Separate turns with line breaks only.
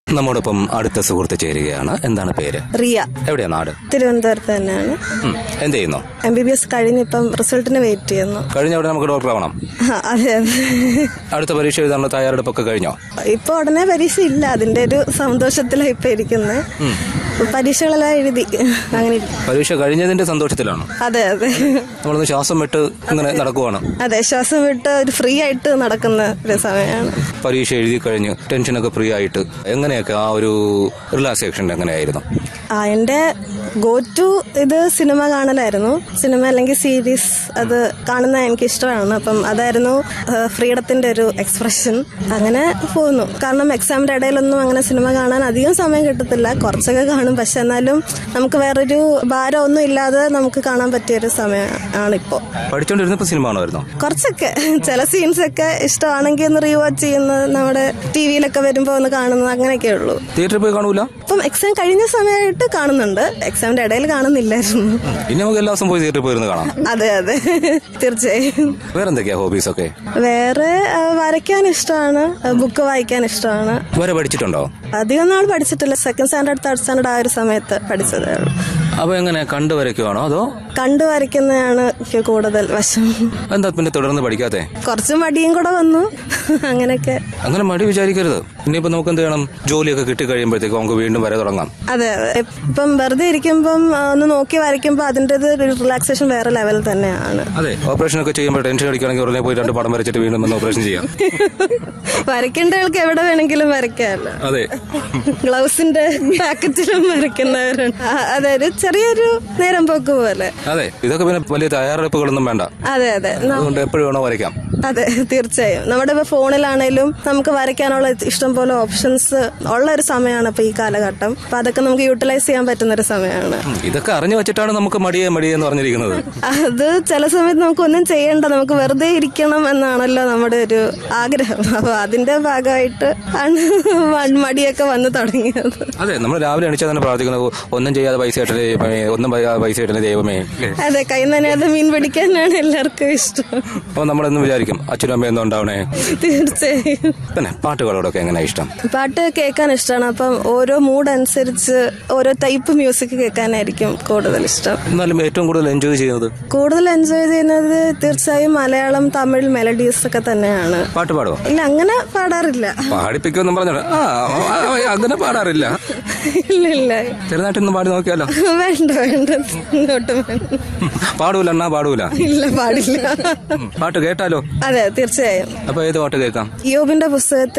നമ്മോടൊപ്പം അടുത്ത സുഹൃത്ത് ചേരുകയാണ് എന്താണ് പേര്
റിയ
എവിടെയാ നാട്
തിരുവനന്തപുരത്ത് തന്നെയാണ്
ഉം. എന്ത് ചെയ്യുന്നു
എം ബി ബി എസ് കഴിഞ്ഞിപ്പം റിസൾട്ടിന് വെയിറ്റ് ചെയ്യുന്നു
കഴിഞ്ഞ അവിടെ നമുക്ക് ഡോക്ടർ ആവണം
ആ, അതെ അതെ
അടുത്ത പരീക്ഷ എഴുതാനുള്ള തയ്യാറെടുപ്പൊക്കെ കഴിഞ്ഞോ
ഇപ്പൊ ഉടനെ പരീക്ഷ ഇല്ല അതിന്റെ ഒരു സന്തോഷത്തിലാണ് ഇപ്പൊ ഇരിക്കുന്നത് പരീക്ഷകളെല്ലാം എഴുതി അങ്ങനെ ഇരിക്കും.
പരീക്ഷ കഴിഞ്ഞതിന്റെ സന്തോഷത്തിലാണ്
അതെ അതെ
നമ്മളൊന്ന് ശ്വാസം വിട്ട് ഇങ്ങനെ നടക്കുവാണ്
അതെ ശ്വാസം വിട്ട് ഒരു ഫ്രീ ആയിട്ട് നടക്കുന്ന ഒരു സമയമാണ്
പരീക്ഷ എഴുതി കഴിഞ്ഞ് ടെൻഷനൊക്കെ ഫ്രീ ആയിട്ട് എങ്ങനെയൊക്കെ ആ ഒരു റിലാക്സേഷൻ എങ്ങനെയായിരുന്നു
ആ എന്റെ ഗോ ടു ഇത് സിനിമ കാണലായിരുന്നു സിനിമ അല്ലെങ്കിൽ സീരീസ് അത് കാണുന്ന എനിക്ക് ഇഷ്ടമാണ് അപ്പം അതായിരുന്നു ഫ്രീഡത്തിന്റെ ഒരു എക്സ്പ്രഷൻ അങ്ങനെ പോകുന്നു കാരണം എക്സാമിന്റെ ഇടയിലൊന്നും അങ്ങനെ സിനിമ കാണാൻ അധികം സമയം കിട്ടത്തില്ല കുറച്ചൊക്കെ കാണും പക്ഷെ എന്നാലും നമുക്ക് വേറൊരു ഭാരം ഒന്നും ഇല്ലാതെ നമുക്ക് കാണാൻ പറ്റിയ ഒരു സമയമാണ് ഇപ്പോൾ
പഠിച്ചോണ്ടിരുന്നപ്പോ സിനിമ കാണുമായിരുന്നോ
കുറച്ചൊക്കെ ചില സീൻസ് ഒക്കെ ഇഷ്ടമാണെങ്കിൽ ഒന്ന് റീവാച്ച് ചെയ്യുന്നത് നമ്മുടെ ടി വിയിലൊക്കെ വരുമ്പോൾ ഒന്ന് കാണുന്നത് അങ്ങനെയൊക്കെ ഉള്ളൂ
തിയേറ്ററിൽ പോയി കാണൂല
ഇപ്പം എക്സാം കഴിഞ്ഞ സമയമായിട്ട് കാണുന്നുണ്ട് എക്സാമിന്റെ ഇടയിൽ കാണുന്നില്ലായിരുന്നു
ഇനി നമുക്ക് എല്ലാ ദിവസം പോയി തിയേറ്ററിൽ പോയിരുന്ന് കാണാം
അതെ അതെ തീർച്ചയായും
വേറെന്തൊക്കെയാ ഹോബീസ് ഒക്കെ
വേറെ ആ, വരയ്ക്കാൻ ഇഷ്ടമാണ് ബുക്ക് വായിക്കാൻ ഇഷ്ടമാണ്
വരെ പഠിച്ചിട്ടുണ്ടോ
അധികം നാൾ പഠിച്ചിട്ടില്ല സെക്കൻഡ് സ്റ്റാൻഡേർഡ് തേർഡ് സ്റ്റാൻഡേർഡ് ആ ഒരു സമയത്ത് പഠിച്ചതേ ഉള്ളൂ
അപ്പൊ എങ്ങനെ കണ്ടു വരയ്ക്കുവാണോ അതോ
കണ്ടു വരയ്ക്കുന്നതാണ് എനിക്ക് കൂടുതൽ വശം
എന്താ പിന്നെ തുടർന്ന് പഠിക്കാത്തെ
കുറച്ച് മടിയും കൂടെ വന്നു അങ്ങനെയൊക്കെ
അങ്ങനെ മടി വിചാരിക്കരുത് ഇനിയിപ്പോ നമുക്ക് എന്ത് ചെയ്യണം ജോലിയൊക്കെ കിട്ടി കഴിയുമ്പോഴത്തേക്ക് നമുക്ക് വീണ്ടും വരെ തുടങ്ങാം
അതെ അതെ ഇപ്പം വെറുതെ ഇരിക്കുമ്പം ആ, ഒന്ന് നോക്കി വരയ്ക്കുമ്പോൾ അതിൻ്റെ റിലാക്സേഷൻ വേറെ ലെവൽ തന്നെയാണ്
അതെ ഓപ്പറേഷൻ ഒക്കെ ചെയ്യുമ്പോൾ ടെൻഷൻ അടിക്കുകയാണെങ്കിൽ ഉടനെ പോയി രണ്ട് പടം വരച്ചിട്ട് വീണ്ടും വന്ന് ഓപ്പറേഷൻ ചെയ്യാം
വരയ്ക്കേണ്ട ആൾക്ക് എവിടെ വേണമെങ്കിലും വരയ്ക്കാമല്ലോ
അതെ
ഗ്ലൗസിന്റെ പാക്കറ്റിലും വരയ്ക്കുന്നവരുണ്ട് ആ, അതെ ഒരു ചെറിയൊരു നേരം പോക്ക് പോലെ
അതെ ഇതൊക്കെ പിന്നെ വലിയ തയ്യാറെടുപ്പുകളൊന്നും വേണ്ട
അതെ അതെ ന-
അതുകൊണ്ട് എപ്പോഴും വേണോ വരയ്ക്കാം
അതെ തീർച്ചയായും നമ്മുടെ ഇപ്പൊ ഫോണിലാണേലും നമുക്ക് വരയ്ക്കാനുള്ള ഇഷ്ടം പോലെ ഓപ്ഷൻസ് ഉള്ള ഒരു സമയമാണ് ഇപ്പൊ ഈ കാലഘട്ടം അപ്പൊ അതൊക്കെ നമുക്ക് യൂട്ടിലൈസ് ചെയ്യാൻ പറ്റുന്ന ഒരു സമയമാണ്
ഇതൊക്കെ അറിഞ്ഞു വെച്ചിട്ടാണ് നമുക്ക് മടിയെ മടിയെ എന്ന് പറഞ്ഞിരിക്കുന്നത്
അത് ചില സമയത്ത് നമുക്ക് ഒന്നും ചെയ്യണ്ട നമുക്ക് വെറുതെ ഇരിക്കണം എന്നാണല്ലോ നമ്മുടെ ഒരു ആഗ്രഹം അപ്പൊ അതിന്റെ ഭാഗമായിട്ട് ആണ് മ- മടിയൊക്കെ വന്ന് തുടങ്ങിയത്
അതെ നമ്മൾ രാവിലെ എണീച്ചാൽ തന്നെ പ്രാർത്ഥിക്കുന്നത് ഒന്നും ചെയ്യാതെ പൈസ ഇട്ടേ ദൈവമേ ഒന്നും ചെയ്യാതെ പൈസ ഇട്ടേ ദൈവമേ
അതെ കൈ നനയാതെ മീൻ പിടിക്കാനാണ് എല്ലാവർക്കും ഇഷ്ടം
അപ്പൊ നമ്മളെന്നും വിചാരിക്കും അച്ഛനും അമ്മയും ഒന്നും ഉണ്ടാവണേ
തീർച്ചയായും
പിന്നെ പാട്ടുകളോടൊക്കെ എങ്ങനെ ഇഷ്ടം
പാട്ട് കേൾക്കാൻ ഇഷ്ടമാണ് അപ്പം ഓരോ മൂഡ് അനുസരിച്ച് ഓരോ ടൈപ്പ് മ്യൂസിക് കേൾക്കാനായിരിക്കും കൂടുതൽ ഇഷ്ടം
എന്നാലും ഏറ്റവും കൂടുതൽ എൻജോയ് ചെയ്യുന്നത്
കൂടുതൽ എൻജോയ് ചെയ്യുന്നത് തീർച്ചയായും മലയാളം തമിഴ് മെലഡീസ് ഒക്കെ തന്നെയാണ്
പാട്ട് പാടുവോ
ഇല്ല അങ്ങനെ പാടാറില്ല
പാടിപ്പിക്കുമെന്നും പറഞ്ഞോ ആ ആ, ആ, അങ്ങനെ പാടാറില്ല
ഇല്ല ഇല്ല
ചെറുതായിട്ടൊന്ന് പാടി നോക്കിയാലോ
വേണ്ട വേണ്ട ഇങ്ങോട്ട് വേണ്ട
പാടൂല എന്നാ പാടൂല
ഇല്ല പാടില്ല
പാട്ട് കേട്ടാലോ
അതെ തീർച്ചയായും
അപ്പൊ ഏത് പാട്ട് കേൾക്കാം
യോബിന്റെ പുസ്തകത്തിൽ